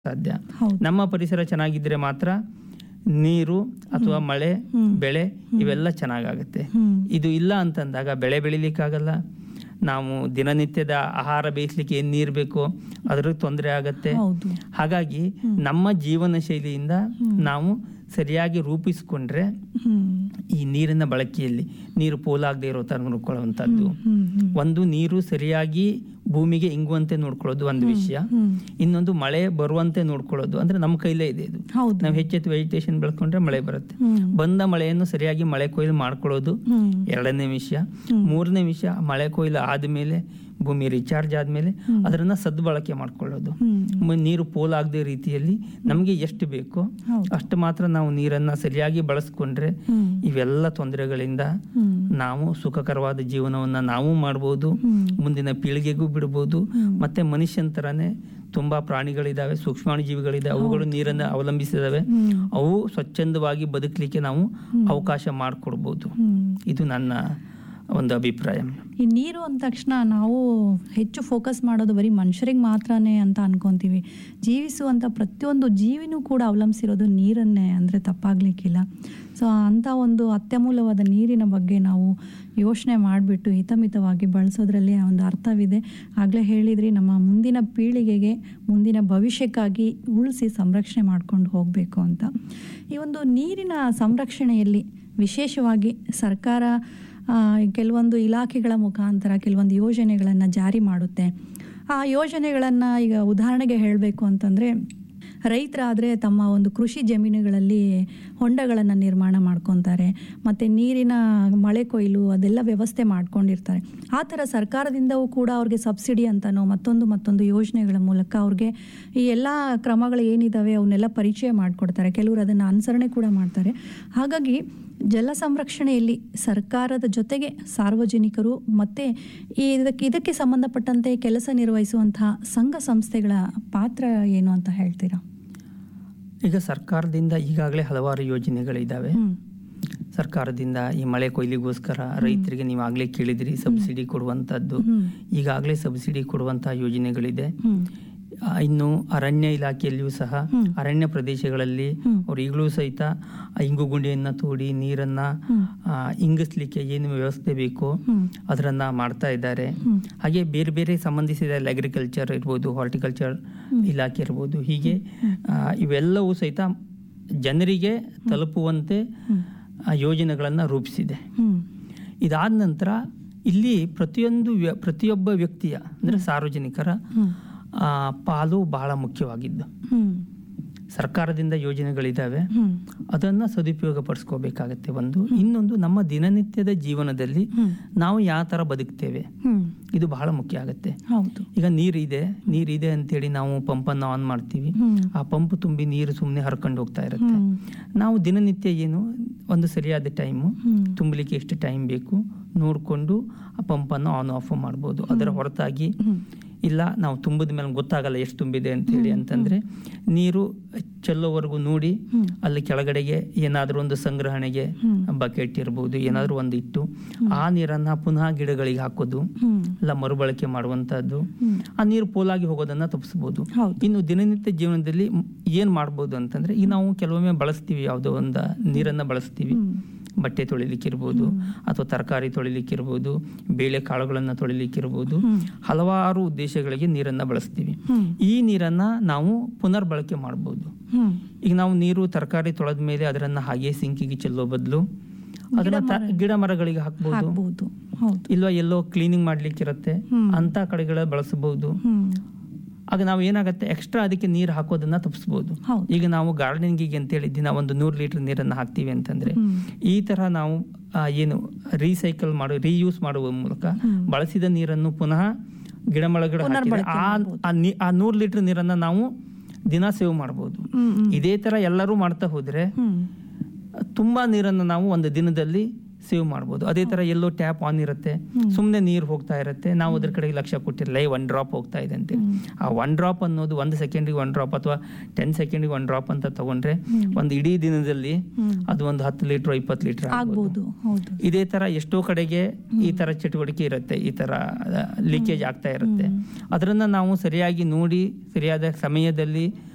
ಸಾಧ್ಯ ಹೌದು ನಮ್ಮ ಪರಿಸರ ಚೆನ್ನಾಗಿದ್ರೆ ಮಾತ್ರ ನೀರು ಅಥವಾ ಮಳೆ ಬೆಳೆ ಇವೆಲ್ಲ ಚೆನ್ನಾಗಾಗುತ್ತೆ ಹ್ಮ್ ಇದು ಇಲ್ಲ ಅಂತಂದಾಗ ಬೆಳೆ ಬೆಳಿಲಿಕ್ಕಾಗಲ್ಲ ನಾವು ದಿನನಿತ್ಯದ ಆಹಾರ ಬೇಯಿಸ್ಲಿಕ್ಕೆ ಏನು ನೀರು ಬೇಕೋ ಅದ್ರ ತೊಂದರೆ ಆಗತ್ತೆ ಹೌದು ಹಾಗಾಗಿ ನಮ್ಮ ಜೀವನ ಶೈಲಿಯಿಂದ ನಾವು ಸರಿಯಾಗಿ ರೂಪಿಸ್ಕೊಂಡ್ರೆ ಹ್ಮ್ ಈ ನೀರಿನ ಬಳಕೆಯಲ್ಲಿ ನೀರು ಪೋಲಾಗದೆ ಇರೋ ತರ ನೋಡ್ಕೊಳ್ಳುವಂಥದ್ದು ಹ್ಮ್ ಹ್ಮ್ ಒಂದು ನೀರು ಸರಿಯಾಗಿ ಭೂಮಿಗೆ ಇಂಗುವಂತೆ ನೋಡ್ಕೊಳ್ಳೋದು ಒಂದು ವಿಷಯ ಹ್ಮ್ ಇನ್ನೊಂದು ಮಳೆ ಬರುವಂತೆ ನೋಡ್ಕೊಳ್ಳೋದು ಅಂದ್ರೆ ನಮ್ಮ ಕೈಲೇ ಇದೆ ಇದು ಹೌದು ನಾವು ಹೆಚ್ಚೆತ್ತು ವೆಜಿಟೇಷನ್ ಬೆಳ್ಕೊಂಡ್ರೆ ಮಳೆ ಬರುತ್ತೆ ಹ್ಮ್ ಬಂದ ಮಳೆಯನ್ನು ಸರಿಯಾಗಿ ಮಳೆ ಕೊಯ್ಲು ಮಾಡ್ಕೊಳ್ಳೋದು ಹ್ಮ್ ಎರಡನೇ ವಿಷಯ ಮೂರನೇ ವಿಷಯ ಮಳೆ ಕೊಯ್ಲು ಆದ್ಮೇಲೆ ಭೂಮಿ ರಿಚಾರ್ಜ್ ಆದ್ಮೇಲೆ ಅದನ್ನ ಸದ್ಬಳಕೆ ಮಾಡ್ಕೊಳ್ಳೋದು ಹ್ಮ್ ಮ- ನೀರು ಪೋಲಾಗದೆ ರೀತಿಯಲ್ಲಿ ನಮಗೆ ಎಷ್ಟು ಬೇಕೋ ಹೌದು ಅಷ್ಟು ಮಾತ್ರ ನಾವು ನೀರನ್ನ ಸರಿಯಾಗಿ ಬಳಸ್ಕೊಂಡ್ರೆ ಹ್ಮ್ ಇವೆಲ್ಲ ತೊಂದರೆಗಳಿಂದ ಹ್ಮ್ ನಾವು ಸುಖಕರವಾದ ಜೀವನವನ್ನ ನಾವು ಮಾಡ್ಬೋದು ಹ್ಮ್ ಮುಂದಿನ ಪೀಳಿಗೆಗೂ ಬಿಡ್ಬೋದು ಹ್ಮ್. ಮತ್ತೆ ಮನುಷ್ಯನ ತರಾನೇ ತುಂಬಾ ಪ್ರಾಣಿಗಳಿದಾವೆ ಸೂಕ್ಷ್ಮಾಣು ಜೀವಿಗಳಿದಾವೆ ಅವುಗಳು ನೀರನ್ನು ಅವಲಂಬಿಸಿದಾವೆ ಹ್ಮ್ ಅವು ಸ್ವಚ್ಛಂದವಾಗಿ ಬದುಕಲಿಕ್ಕೆ ನಾವು ಅವಕಾಶ ಮಾಡಿಕೊಡ್ಬೋದು ಹ್ಮ್ ಇದು ನನ್ನ ಒಂದು ಅಭಿಪ್ರಾಯ ಈ ನೀರು ಅಂದ ತಕ್ಷಣ ನಾವು ಹೆಚ್ಚು ಫೋಕಸ್ ಮಾಡೋದು ಬರೀ ಮನುಷ್ಯರಿಗೆ ಮಾತ್ರನೇ ಅಂತ ಅನ್ಕೊಂತೀವಿ ಜೀವಿಸುವಂಥ ಪ್ರತಿಯೊಂದು ಜೀವಿನೂ ಕೂಡ ಅವಲಂಬಿಸಿರೋದು ನೀರನ್ನೇ ಅಂದರೆ ತಪ್ಪಾಗ್ಲಿಕ್ಕಿಲ್ಲ ಸೊ ಅಂಥ ಒಂದು ಅತ್ಯಮೂಲ್ಯವಾದ ನೀರಿನ ಬಗ್ಗೆ ನಾವು ಯೋಚನೆ ಮಾಡಿಬಿಟ್ಟು ಹಿತಮಿತವಾಗಿ ಬಳಸೋದ್ರಲ್ಲಿ ಒಂದು ಅರ್ಥವಿದೆ ಆಗಲೇ ಹೇಳಿದ್ರಿ ನಮ್ಮ ಮುಂದಿನ ಪೀಳಿಗೆಗೆ ಮುಂದಿನ ಭವಿಷ್ಯಕ್ಕಾಗಿ ಉಳಿಸಿ ಸಂರಕ್ಷಣೆ ಮಾಡ್ಕೊಂಡು ಹೋಗಬೇಕು ಅಂತ ಈ ಒಂದು ನೀರಿನ ಸಂರಕ್ಷಣೆಯಲ್ಲಿ ವಿಶೇಷವಾಗಿ ಸರ್ಕಾರ ಆ, ಕೆಲವೊಂದು ಇಲಾಖೆಗಳ ಮುಖಾಂತರ ಕೆಲವೊಂದು ಯೋಜನೆಗಳನ್ನು ಜಾರಿ ಮಾಡುತ್ತೆ ಆ ಯೋಜನೆಗಳನ್ನು ಈಗ ಉದಾಹರಣೆಗೆ ಹೇಳಬೇಕು ಅಂತಂದರೆ ರೈತರಾದರೆ ತಮ್ಮ ಒಂದು ಕೃಷಿ ಜಮೀನುಗಳಲ್ಲಿ ಹೊಂಡಗಳನ್ನು ನಿರ್ಮಾಣ ಮಾಡ್ಕೊತಾರೆ ಮತ್ತು ನೀರಿನ ಮಳೆ ಕೊಯ್ಲು ಅದೆಲ್ಲ ವ್ಯವಸ್ಥೆ ಮಾಡ್ಕೊಂಡಿರ್ತಾರೆ ಆ ಥರ ಸರ್ಕಾರದಿಂದವೂ ಕೂಡ ಅವ್ರಿಗೆ ಸಬ್ಸಿಡಿ ಅಂತನೋ ಮತ್ತೊಂದು ಮತ್ತೊಂದು ಯೋಜನೆಗಳ ಮೂಲಕ ಅವ್ರಿಗೆ ಈ ಎಲ್ಲ ಕ್ರಮಗಳು ಏನಿದ್ದಾವೆ ಅವನ್ನೆಲ್ಲ ಪರಿಚಯ ಮಾಡಿಕೊಡ್ತಾರೆ ಕೆಲವರು ಅದನ್ನು ಅನುಸರಣೆ ಕೂಡ ಮಾಡ್ತಾರೆ ಹಾಗಾಗಿ ಜಲ ಸಂರಕ್ಷಣೆಯಲ್ಲಿ ಸರ್ಕಾರದ ಜೊತೆಗೆ ಸಾರ್ವಜನಿಕರು ಮತ್ತು ಈ ಇದಕ್ಕೆ ಇದಕ್ಕೆ ಸಂಬಂಧಪಟ್ಟಂತೆ ಕೆಲಸ ನಿರ್ವಹಿಸುವಂತಹ ಸಂಘ ಸಂಸ್ಥೆಗಳ ಪಾತ್ರ ಏನು ಅಂತ ಹೇಳ್ತೀರಾ ಈಗ ಸರ್ಕಾರದಿಂದ ಈಗಾಗಲೇ ಹಲವಾರು ಯೋಜನೆಗಳಿದ್ದಾವೆ ಹ್ಮ್ ಸರ್ಕಾರದಿಂದ ಈ ಮಳೆ ಕೊಯ್ಲಿಗೋಸ್ಕರ ರೈತರಿಗೆ ನೀವು ಆಗ್ಲೇ ಕೇಳಿದ್ರಿ ಸಬ್ಸಿಡಿ ಕೊಡುವಂತದ್ದು ಹ್ಮ್ ಈಗಾಗಲೇ ಸಬ್ಸಿಡಿ ಕೊಡುವಂತಹ ಯೋಜನೆಗಳಿದೆ ಹ್ಮ್ ಆ, ಇನ್ನು ಅರಣ್ಯ ಇಲಾಖೆಯಲ್ಲಿಯೂ ಸಹ ಹ್ಮ್. ಅರಣ್ಯ ಪ್ರದೇಶಗಳಲ್ಲಿ ಹ್ಮ್. ಅವ್ರು ಈಗಲೂ ಸಹಿತ ಆ ಇಂಗು ಗುಂಡಿಯನ್ನ ತೋಡಿ ನೀರನ್ನ ಹ್ಮ್. ಆ, ಇಂಗಿಸ್ಲಿಕ್ಕೆ ಏನು ವ್ಯವಸ್ಥೆ ಬೇಕೋ ಹ್ಮ್ ಅದರನ್ನ ಮಾಡ್ತಾ ಇದ್ದಾರೆ ಹ್ಮ್. ಹಾಗೆ ಬೇರೆ ಬೇರೆ ಸಂಬಂಧಿಸಿದ ಅಗ್ರಿಕಲ್ಚರ್ ಇರ್ಬೋದು ಹಾರ್ಟಿಕಲ್ಚರ್ ಇಲಾಖೆ ಇರ್ಬೋದು ಹೀಗೆ ಆ, ಇವೆಲ್ಲವೂ ಸಹಿತ ಜನರಿಗೆ ತಲುಪುವಂತೆ ಆ, ಯೋಜನೆಗಳನ್ನ ರೂಪಿಸಿದೆ ಹ್ಮ್ ಇದಾದ ನಂತರ ಇಲ್ಲಿ ಪ್ರತಿಯೊಂದು ವ್ಯ- ಪ್ರತಿಯೊಬ್ಬ ವ್ಯಕ್ತಿಯ ಅಂದ್ರೆ ಸಾರ್ವಜನಿಕರ ಹ್ಮ್ ಆ, ಪಾಲು ಬಹಳ ಮುಖ್ಯವಾಗಿದ್ದು ಹ್ಮ್ ಸರ್ಕಾರದಿಂದ ಯೋಜನೆಗಳಿದ್ದಾವೆ ಹ್ಮ್ ಅದನ್ನ ಸದುಪಯೋಗ ಪಡಿಸ್ಕೋಬೇಕಾಗತ್ತೆ ಒಂದು ಇನ್ನೊಂದು ನಮ್ಮ ದಿನನಿತ್ಯದ ಜೀವನದಲ್ಲಿ ಹ್ಮ್ ನಾವು ಯಾವ ತರ ಬದುಕ್ತೇವೆ ಹ್ಮ್ ಇದು ಬಹಳ ಮುಖ್ಯ ಆಗುತ್ತೆ ಹೌದು ಈಗ ನೀರಿದೆ ನೀರಿದೆ ಅಂತೇಳಿ ನಾವು ಪಂಪನ್ನು ಆನ್ ಮಾಡ್ತೀವಿ ಹ್ಮ್ ಆ ಪಂಪ್ ತುಂಬಿ ನೀರು ಸುಮ್ಮನೆ ಹರ್ಕೊಂಡು ಹೋಗ್ತಾ ಇರುತ್ತೆ ಹ್ಮ್ ನಾವು ದಿನನಿತ್ಯ ಏನು ಒಂದು ಸರಿಯಾದ ಟೈಮು ಹ್ಮ್ ತುಂಬಲಿಕ್ಕೆ ಎಷ್ಟು ಟೈಮ್ ಬೇಕು ನೋಡಿಕೊಂಡು ಆ ಪಂಪನ್ನು ಆನ್ ಆಫ್ ಮಾಡ್ಬೋದು ಅದರ ಹೊರತಾಗಿ ಹ್ಮ್ ಇಲ್ಲ ನಾವು ತುಂಬಿದ ಮೇಲೆ ಗೊತ್ತಾಗಲ್ಲ ಎಷ್ಟು ತುಂಬಿದೆ ಅಂತೇಳಿ ಅಂತಂದ್ರೆ ನೀರು ಚೆಲ್ಲೋವರೆಗೂ ನೋಡಿ ಹ್ಮ್. ಅಲ್ಲಿ ಕೆಳಗಡೆಗೆ ಏನಾದರೂ ಒಂದು ಸಂಗ್ರಹಣೆಗೆ ಹ್ಮ್. ಬಕೆಟ್ ಇರ್ಬೋದು ಏನಾದರೂ ಒಂದು ಇಟ್ಟು ಆ ನೀರನ್ನ ಪುನಃ ಗಿಡಗಳಿಗೆ ಹಾಕೋದು ಹ್ಮ್ ಇಲ್ಲ ಮರುಬಳಕೆ ಮಾಡುವಂತಹದ್ದು ಹ್ಮ್ ಆ ನೀರು ಪೋಲಾಗಿ ಹೋಗೋದನ್ನ ತಪ್ಪಿಸ್ಬೋದು ಹೌದು ಇನ್ನು ದಿನನಿತ್ಯ ಜೀವನದಲ್ಲಿ ಮ್- ಏನ್ ಮಾಡ್ಬೋದು ಅಂತಂದ್ರೆ ಈಗ ನಾವು ಕೆಲವೊಮ್ಮೆ ಬಳಸ್ತೀವಿ ಯಾವುದೋ ಒಂದು ನೀರನ್ನ ಬಳಸ್ತೀವಿ ಹ್ಮ್ ಬಟ್ಟೆ ತೊಳಿಲಿಕ್ಕಿರ್ಬೋದು ಅಥವಾ ತರಕಾರಿ ತೊಳಿಲಿಕ್ಕಿರ್ಬೋದು ಬೇಳೆ ಕಾಳುಗಳನ್ನು ತೊಳಿಲಿಕ್ಕಿರ್ಬೋದು ಹ್ಮ್. ಹಲವಾರು ಉದ್ದೇಶಗಳಿಗೆ ನೀರನ್ನ ಬಳಸ್ತೀವಿ ಹ್ಮ್ ಈ ನೀರನ್ನ ನಾವು ಪುನರ್ಬಳಕೆ ಮಾಡ್ಬೋದು ಹ್ಮ್ ಈಗ ನಾವು ನೀರು ತರಕಾರಿ ತೊಳೆದ ಮೇಲೆ ಅದರನ್ನ ಹಾಗೆ ಸಿಂಕಿಗೆ ಚೆಲ್ಲೋ ಬದಲು ಅದನ್ನ ತ- ಗಿಡ ಮರಗಳಿಗೆ ಹಾಕ್ಬೋದು ಆಗ್ಬೋದು ಹೌದು ಇಲ್ವಾ ಎಲ್ಲೋ ಕ್ಲೀನಿಂಗ್ ಮಾಡ್ಲಿಕ್ಕಿರತ್ತೆ ಹ್ಮ್. ಅಂತ ಕಡೆಗಳ ಬಳಸಬಹುದು ಹ್ಮ್ ಆಗ ನಾವು ಏನಾಗುತ್ತೆ ಎಕ್ಸ್ಟ್ರಾ ಅದಕ್ಕೆ ನೀರು ಹಾಕೋದನ್ನ ತಪ್ಪಿಸ್ಬೋದು ಹೌದು ಈಗ ನಾವು ಗಾರ್ಡನಿಂಗಿಗೆ ಅಂತೇಳಿ ದಿನ ಒಂದು ನೂರು ಲೀಟರ್ ನೀರನ್ನು ಹಾಕ್ತೀವಿ ಅಂತಂದ್ರೆ ಹ್ಮ್ ಈ ತರ ನಾವು ಆ, ಏನು ರೀಸೈಕಲ್ ಮಾಡೋ ರೀಯೂಸ್ ಮಾಡುವ ಮೂಲಕ ಹ್ಮ್. ಬಳಸಿದ ನೀರನ್ನು ಪುನಃ ಗಿಡಮರಗಳ ಪುನರ್ಬಳಕೆ ಆ ಆ ನೀ- ಆ ನೂರು ಲೀಟರ್ ನೀರನ್ನ ನಾವು ದಿನ ಸೇವ್ ಮಾಡ್ಬೋದು ಹ್ಮ್ ಹ್ಮ್ ಇದೇ ತರ ಎಲ್ಲರೂ ಮಾಡ್ತಾ ಹೋದ್ರೆ ಹ್ಮ್ ತುಂಬಾ ನೀರನ್ನು ನಾವು ಒಂದು ದಿನದಲ್ಲಿ ಸೇವ್ ಮಾಡ್ಬೋದು ಅದೇ ತರ ಎಲ್ಲೋ ಟ್ಯಾಪ್ ಆನ್ ಇರುತ್ತೆ ಸುಮ್ಮನೆ ನೀರು ಹೋಗ್ತಾ ಇರುತ್ತೆ ನಾವು ಅದ್ರ ಕಡೆಗೆ ಲಕ್ಷ್ಯ ಕೊಟ್ಟಿರಲ್ಲ ಏ ಒನ್ ಡ್ರಾಪ್ ಹೋಗ್ತಾ ಇದೆ ಅಂತೇಳಿ ಆ ಒನ್ ಡ್ರಾಪ್ ಅನ್ನೋದು ಒಂದು ಸೆಕೆಂಡಿಗೆ ಒನ್ ಡ್ರಾಪ್ ಅಥವಾ ಟೆನ್ ಸೆಕೆಂಡಿಗೆ ಒನ್ ಡ್ರಾಪ್ ಅಂತ ತಗೊಂಡ್ರೆ ಒಂದು ಇಡೀ ದಿನದಲ್ಲಿ ಹ್ಮ್. ಅದು ಒಂದು ಹತ್ತು ಲೀಟರ್ ಇಪ್ಪತ್ತು ಲೀಟರ್ ಆಗ್ಬೋದು ಹೌದು ಇದೇ ತರ ಎಷ್ಟೋ ಕಡೆಗೆ ಈ ತರ ಚಟುವಟಿಕೆ ಇರುತ್ತೆ ಈ ತರ ಲೀಕೇಜ್ ಆಗ್ತಾ ಇರುತ್ತೆ ಅದನ್ನ ನಾವು ಸರಿಯಾಗಿ ನೋಡಿ ಸರಿಯಾದ ಸಮಯದಲ್ಲಿ